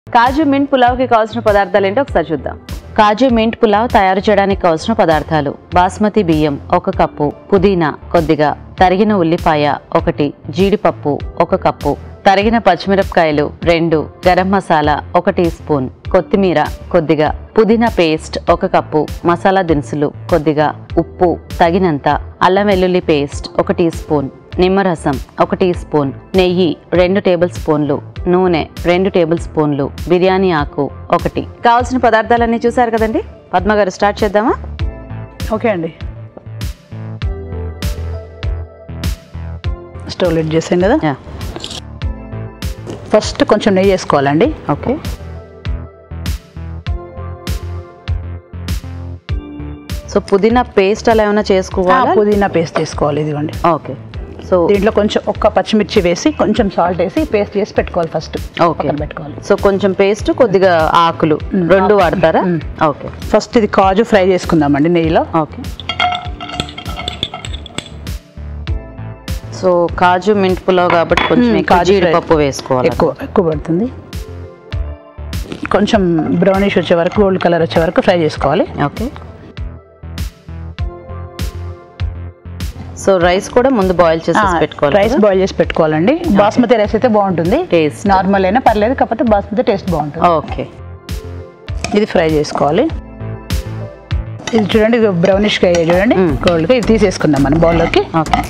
కాజు mint పులావ్కి కావాల్సిన పదార్థాలు ఏంటో ఒకసారి చూద్దాం కాజు మింట్ పులావ్ తయారు చేయడానికి కావాల్సిన పదార్థాలు బాస్మతి బియ్యం ఒక కప్పు పుదీనా కొద్దిగా తరిగిన ఉల్లిపాయ ఒకటి జీడిపప్పు ఒక కప్పు తరిగిన పచ్చిమిరపకాయలు రెండు గరం మసాలా ఒక టీ స్పూన్ కొత్తిమీర కొద్దిగా పుదీనా పేస్ట్ ఒక కప్పు మసాలా దినుసులు కొద్దిగా ఉప్పు తగినంత అల్లం వెల్లుల్లి పేస్ట్ ఒక టీ స్పూన్ నిమ్మరసం ఒక టీ స్పూన్ నెయ్యి రెండు టేబుల్ స్పూన్లు నూనె రెండు టేబుల్ స్పూన్లు బిర్యానీ ఆకు ఒకటి కావాల్సిన పదార్థాలన్నీ చూసారు కదండి పద్మ గారు స్టార్ట్ చేద్దామా ఓకే అండి స్టవ్ లిడ్ చేసాం కదా యా ఫస్ట్ కొంచెం నెయ్యి వేసుకోవాలండి ఓకే సో పుదీనా పేస్ట్ అలా ఏమైనా ఆ, చేసుకోవాలా పుదీనా పేస్ట్ చేసుకోవాలి ఇదిగోండి ఓకే సో దీంట్లో కొంచెం ఒక్క పచ్చిమిర్చి వేసి కొంచెం సాల్ట్ వేసి పేస్ట్ చేసి పెట్టుకోవాలి ఫస్ట్ ఓకే పక్కన పెట్టుకోవాలి సో కొంచెం పేస్ట్ కొద్దిగా ఆకులు రెండు వాడతారా మ్. ఓకే ఫస్ట్ ఇది కాజు ఫ్రై చేసుకుందామండి నెయ్యిలో okay so kaju mint pulao కాబట్టి కొంచెం మ్, ఎక్కువ కాజు ఫ్రై. జీడిపప్పు వేసుకోవాలి ఎక్కువ ఎక్కువ పడుతుంది కొంచెం బ్రౌనిష్ వచ్చే వరకు గోల్డ్ కలర్ వచ్చే వరకు ఫ్రై చేసుకోవాలి ఓకే సో రైస్ కూడా ముందు బాయిల్ చేసి పెట్టుకోవాలి రైస్ బాయిల్ చేసి పెట్టుకోవాలండి బాస్మతి రైస్ అయితే బాగుంటుంది టేస్ట్ నార్మల్ అయినా పర్లేదు కాకపోతే బాస్మతి టేస్ట్ బాగుంటుంది ఓకే ఇది ఫ్రై చేసుకోవాలి ఇది చూడండి ఇది బ్రౌనిష్గా అయ్యాయి చూడండి మ్మ్. గోల్డ్గా ఇది తీసేసుకుందాం మనం బౌల్లోకి ఓకే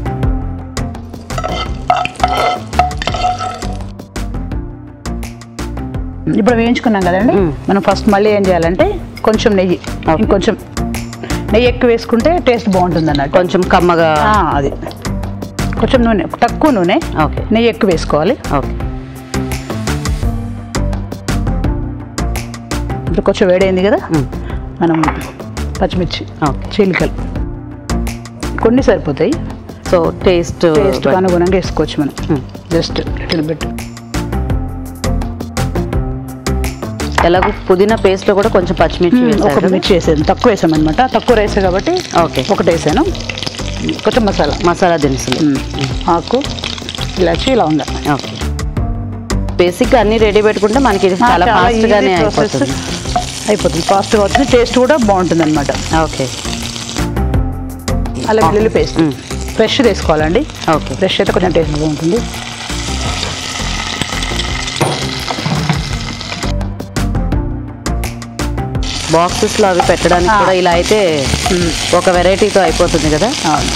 ఇప్పుడు వేయించుకున్నాం కదండి మ్మ్. మనం ఫస్ట్ మళ్ళీ ఏం చేయాలంటే కొంచెం నెయ్యి Okay. ఇంకొంచెం నెయ్యి ఎక్కువ వేసుకుంటే టేస్ట్ బాగుంటుంది అన్నట్టు కొంచెం కమ్మగా ఆ, అది కొంచెం నూనె తక్కువ నూనె ఓకే నెయ్యి ఎక్కువ వేసుకోవాలి ఓకే ఇప్పుడు కొంచెం వేడైంది కదా మ్. మనం పచ్చిమిర్చి ఓకే చీలికలు కొన్ని సరిపోతాయి సో టేస్ట్ టేస్ట్ అనుగుణంగా వేసుకోవచ్చు మనం మ్. జస్ట్ లిటిల్ బిట్ ఎలాగో పుదీనా పేస్ట్ లో కూడా కొంచెం పచ్చిమిర్చి వేశారు ఒక కదా? మిర్చి వేసాను తక్కువ వేసాం అనమాట తక్కువ రైస్ కాబట్టి ఓకే ఒకటి వేసాను కొంచెం మసాలా మసాలా దినుసులు మ్. ఆకు ఇలాచి లవంగా ఓకే బేసిక్ గా అన్ని రెడీ పెట్టుకుంటే మనకి ఇది చాలా చాలా ఫాస్ట్ easy గానే process. అయిపోతుంది అయిపోతుంది ఫాస్ట్గా అవుతుంది టేస్ట్ కూడా బాగుంటుంది అనమాట ఓకే అలా వెల్లుల్లి పేస్ట్ మ్. ఫ్రెష్ తీసుకోవాలండి ఓకే ఫ్రెష్ అయితే కొంచెం టేస్ట్ బాగుంటుంది బాక్సెస్ లో అవి పెట్టడానికి ఆ. కూడా ఇలా అయితే మ్. ఒక వెరైటీతో అయిపోతుంది కదా అవును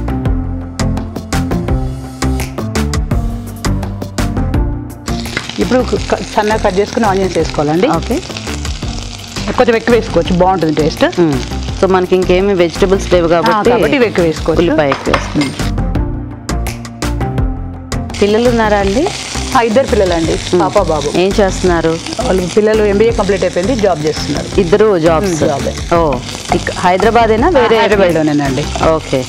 ఇప్పుడు క- సన్నగా కట్ చేసుకుని ఆనియన్స్ వేసుకోవాలండి ఓకే కొంచెం ఎక్కువ వేసుకోవచ్చు బాగుంటుంది టేస్ట్ మ్. సో మనకి ఇంకేమి వెజిటబుల్స్ లేవు కాబట్టి కాబట్టి ఇవి ఎక్కువ వేసుకోవచ్చు ఉల్లిపాయ ఎక్కువ వేస్తాం. పిల్లలు ఉన్నారా అండి ఆ, ఇద్దరు పిల్లలండి పాప బాబు ఏం చేస్తున్నారు వాళ్ళు పిల్లలు ఎంబీఏ కంప్లీట్ అయిపోయింది జాబ్ చేస్తున్నారు ఇద్దరు జాబ్స్ మ్, జాబే. ఓ ఇక హైదరాబాదేనా వేరే హైదరాబాద్లోనేనండి ఓకే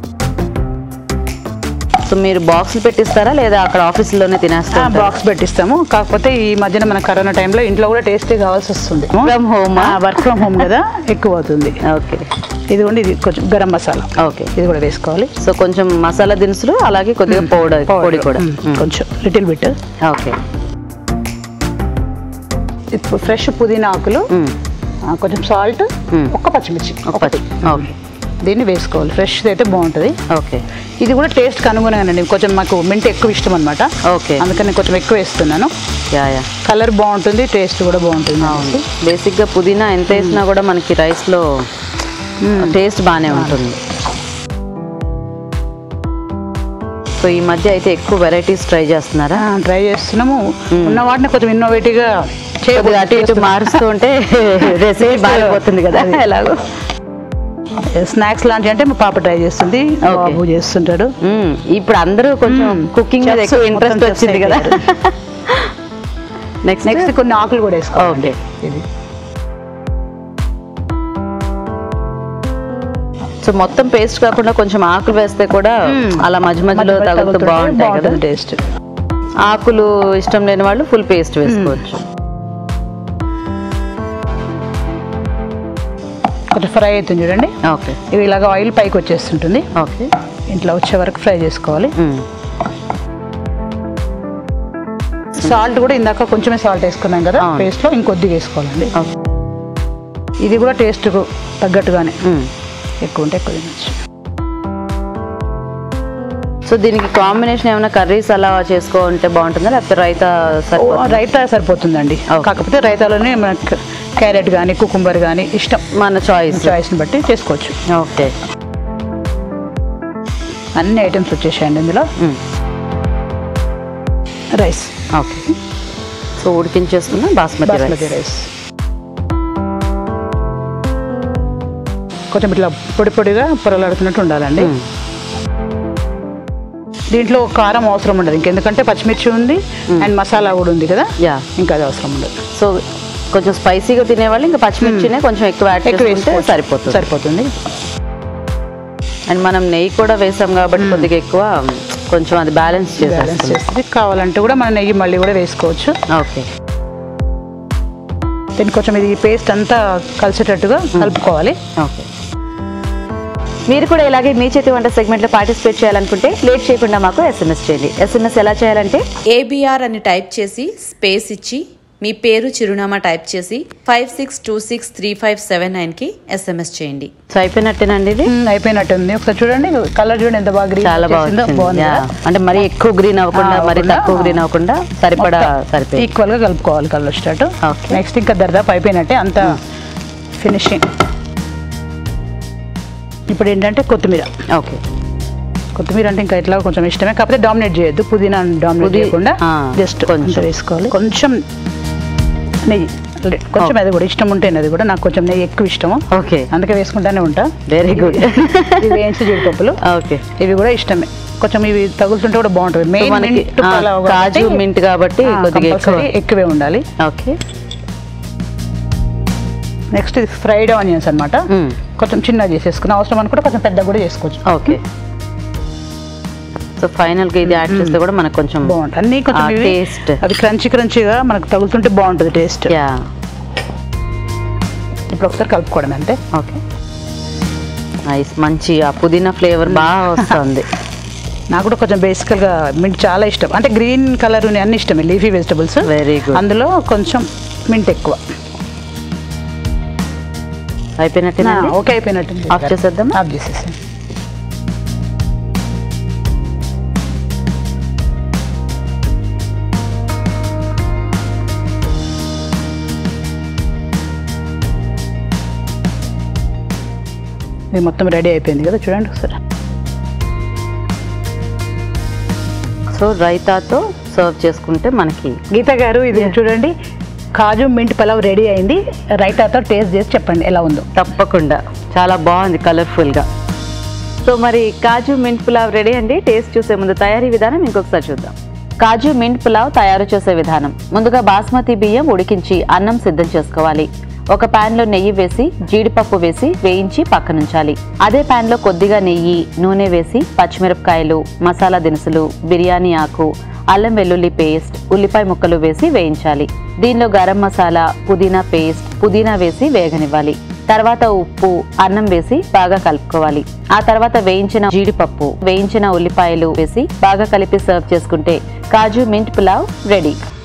సో మీరు బాక్సులు పెట్టిస్తారా లేదా అక్కడ ఆఫీసులోనే తినేస్తారా బాక్స్ పెట్టిస్తాము కాకపోతే ఈ మధ్యన మన కరోనా టైంలో ఇంట్లో కూడా టేస్టీ కావాల్సి వస్తుంది from home work from home కదా ఎక్కువ అవుతుంది ఓకే ఇది కూడా ఇది కొంచెం గరం మసాలా ఓకే ఇది కూడా వేసుకోవాలి సో కొంచెం మసాలా దినుసులు అలాగే కొద్దిగా పౌడర్ పొడి కూడా మ్, కొంచెం లిటిల్ బిట్ ఓకే ఇప్పుడు ఫ్రెష్ పుదీనా ఆకులు మ్, ఆ, కొంచెం సాల్ట్ మ్. ఒక్క పచ్చిమిర్చి ఒక పచ్చి ఓకే దీన్ని వేసుకోవాలి ఫ్రెష్ అయితే బాగుంటుంది ఓకే ఇది కూడా టేస్ట్ అనుగుణంగానండి కొంచెం మాకు మింట్ ఎక్కువ ఇష్టం అనమాట ఓకే అందుకని కొంచెం ఎక్కువ వేస్తున్నాను యా యా కలర్ బాగుంటుంది టేస్ట్ కూడా బాగుంటుంది అవును బేసిక్గా పుదీనా ఎంత వేసినా కూడా మనకి రైస్లో టేస్ట్ బాగానే ఉంటుంది సో ఈ మధ్య అయితే ఎక్కువ వెరైటీస్ ట్రై చేస్తున్నారా ట్రై చేస్తున్నాము ఉన్న వాటిని కొంచెం ఇన్నోవేటివ్గా కొద్దిగా అటు ఇటు మారుస్తూ ఉంటే రెసిపీ బాగాపోతుంది కదా ఎలాగో స్నాక్స్ లాంటి అంటే మా పాప ట్రై చేస్తుంది Okay. బాబు చేస్తుంటాడు మ్మ్. ఇప్పుడు అందరూ కొంచెం కుకింగ్ మీద Chefs ఎక్కువ మొత్తం ఇంట్రెస్ట్ chefs వచ్చింది కదా నెక్స్ట్ నెక్స్ట్ కొన్ని ఆకులు కూడా వేసుకోవాలి ఓకే ఇది సో మొత్తం పేస్ట్ కాకుండా కొంచెం ఆకులు వేస్తే కూడా అలా మధ్య మధ్యలో తగులుతూ బాగుంటాయి కదా టేస్ట్ ఆకులు ఇష్టం లేని వాళ్ళు ఫుల్ పేస్ట్ వేసుకోవచ్చు కొంచెం ఫ్రై అవుతుంది చూడండి ఓకే ఇవి ఇలాగ ఆయిల్ పైకి వచ్చేస్తుంటుంది వేసుకుంటాం సాల్ట్ కూడా ఇందాక కొంచెమే సాల్ట్ వేసుకున్నాం కదా అవును. పేస్ట్ లో ఇంకొద్దిగా వేసుకోవాలండి ఓకే. ఇది కూడా టేస్ట్ తగ్గట్టుగానే మ్మ్. ఎక్కువ ఉంటే ఎక్కువ తినచ్చు సో దీనికి కాంబినేషన్ ఏమైనా కర్రీస్ అలా చేసుకోంటే బాగుంటుందా లేకపోతే రైతా సరిపోతుందా? రైతా సరిపోతుందండి ఓకే. కాకపోతే రైతాలోనే మనకు క్యారెట్ కానీ కుకుంబర్ కానీ ఇష్టం మన చాయిస్ చాయిస్ని బట్టి చేసుకోవచ్చు ఓకే అన్ని ఐటమ్స్ వచ్చేసాయండి ఇందులో మ్మ్. రైస్ ఓకే సో ఉడికించేసుకున్న బాస్మతి బాస్మతి రైస్ రైస్ కొంచెం ఇట్లా పొడి పొడిగా పొరలాడుతున్నట్టు ఉండాలండి మ్మ్. దీంట్లో కారం అవసరం ఉండదు ఇంకెందుకంటే పచ్చిమిర్చి ఉంది అండ్ మసాలా కూడా ఉంది కదా యా ఇంకా అది అవసరం ఉండదు సో కొంచెం స్పైసీగా తినేవాళ్ళు ఇంకా పచ్చిమిర్చినే కొంచెం ఎక్కువ యాడ్ ఎక్కువ చేసుకుంటే వేసుకోవచ్చు. సరిపోతుంది సరిపోతుంది అండ్ మనం నెయ్యి కూడా వేసాం కాబట్టి కొద్దిగా ఎక్కువ కొంచెం అది బ్యాలెన్స్ బ్యాలెన్స్ చేసేస్తుంది చేస్తుంది కావాలంటే కూడా మన నెయ్యి మళ్ళీ కూడా వేసుకోవచ్చు ఓకే దీనికి కొంచెం ఇది పేస్ట్ అంతా కలిసేటట్టుగా కలుపుకోవాలి ఓకే మీరు కూడా ఇలాగే మీ చేతి వంట సెగ్మెంట్లో పార్టిసిపేట్ చేయాలనుకుంటే లేట్ చేయకుండా మాకు ఎస్ఎంఎస్ చేయండి ఎస్ఎంఎస్ ఎలా చేయాలంటే ఏబిఆర్ అని టైప్ చేసి స్పేస్ ఇచ్చి మీ పేరు చిరునామా టైప్ చేసి five six two six three five seven నైన్కి ఎస్ఎంఎస్ చేయండి సో అయిపోయినట్టేనండి ఇది మ్మ్, అయిపోయినట్టుంది ఒకసారి చూడండి కలర్ చూడండి ఎంత బాగా గ్రీన్ చాలా బాగా వచ్చింది బాగుంది యా. అంటే మరి ఎక్కువ గ్రీన్ అవ్వకుండా ఆ, మరి అవ్వకుండా, తక్కువ గ్రీన్ అవ్వకుండా సరిపడా సరిపోయింది ఈక్వల్ గా కలుపుకోవాలి కలర్ స్టార్ట్ Okay. నెక్స్ట్ ఇంకా దర్దాపు అయిపోయినట్టే అంత ఫినిషింగ్ ఇప్పుడు ఏంటంటే కొత్తిమీర ఓకే కొత్తిమీర అంటే ఇంకా ఎట్లా కొంచెం ఇష్టమే కాకపోతే డామినేట్ చేయొద్దు పుదీనా డామినేట్ పుదీ- చేయకుండా ఆ, జస్ట్ కొంచెం. కొంచెం వేసుకోవాలి కొంచెం నెయ్యి కొంచెం అది కూడా ఇష్టం ఉంటేనే అది కూడా నాకు కొంచెం నెయ్యి ఎక్కువ ఇష్టము ఓకే అందుకే వేసుకుంటానే ఉంటా వెరీ గుడ్ ఇవి వేయించి జీడిపప్పులు ఓకే ఇవి కూడా ఇష్టమే కొంచెం ఇవి తగులుతుంటే కూడా బాగుంటుంది సో మెయిన్ మనకి ఆ, కాజు మింట్ కాబట్టి కొద్దిగా ఎక్కువ ఎక్కువే ఉండాలి ఓకే నెక్స్ట్ ఇది ఫ్రైడ్ ఆనియన్స్ అన్నమాట మ్మ్. కొంచెం చిన్నగా చేసేసుకున్న అవసరం అనుకుంటే కొంచెం పెద్దగా కూడా చేసుకోవచ్చు ఓకే సో ఫైనల్ గా ఇది యాడ్ చేస్తే కూడా మనకు కొంచెం బాగుంటుంది అన్ని కొంచెం ఆ, ఇవి taste. అవి క్రంచీ క్రంచీగా మనకు తగులుతుంటే బాగుంటుంది టేస్ట్ యా ఇప్పుడు ఒకసారి కలుపుకోవడం అంతే ఓకే నైస్ మంచి ఆ పుదీనా ఫ్లేవర్ బాగా వస్తుంది నాకు కూడా కొంచెం బేసికల్గా మింట్ చాలా ఇష్టం అంటే గ్రీన్ కలర్ అన్ని ఇష్టమే లీఫీ వెజిటబుల్స్ వెరీ గుడ్ అందులో కొంచెం మింట్ ఎక్కువ అయిపోయినట్టేనండి ఓకే అయిపోయినట్టుంది ఆఫ్ చేసేద్దామా? ఆఫ్ చేసేసాం ఇది మొత్తం రెడీ అయిపోయింది కదా చూడండి ఒకసారి సో రైతాతో సర్వ్ చేసుకుంటే మనకి గీత గారు ఇది చూడండి కాజు మింట్ పలావ్ రెడీ అయింది రైతాతో టేస్ట్ చేసి చెప్పండి ఎలా ఉందో తప్పకుండా చాలా బాగుంది కలర్ఫుల్గా సో మరి కాజు మింట్ పులావ్ రెడీ అండి టేస్ట్ చూసే ముందు తయారీ విధానం ఇంకొకసారి చూద్దాం కాజు మింట్ పులావ్ తయారు చేసే విధానం ముందుగా బాస్మతి బియ్యం ఉడికించి అన్నం సిద్ధం చేసుకోవాలి ఒక pan లో నెయ్యి వేసి జీడిపప్పు వేసి వేయించి పక్కనుంచాలి అదే pan లో కొద్దిగా నెయ్యి నూనె వేసి పచ్చిమిరపకాయలు మసాలా దినుసులు బిర్యానీ ఆకు అల్లం వెల్లుల్లి పేస్ట్ ఉల్లిపాయ ముక్కలు వేసి వేయించాలి దీనిలో గరం మసాలా పుదీనా పేస్ట్ పుదీనా వేసి వేగనివ్వాలి తర్వాత ఉప్పు అన్నం వేసి బాగా కలుపుకోవాలి ఆ తర్వాత వేయించిన జీడిపప్పు వేయించిన ఉల్లిపాయలు వేసి బాగా కలిపి సర్వ్ చేసుకుంటే కాజు మింట్ పులావ్ రెడీ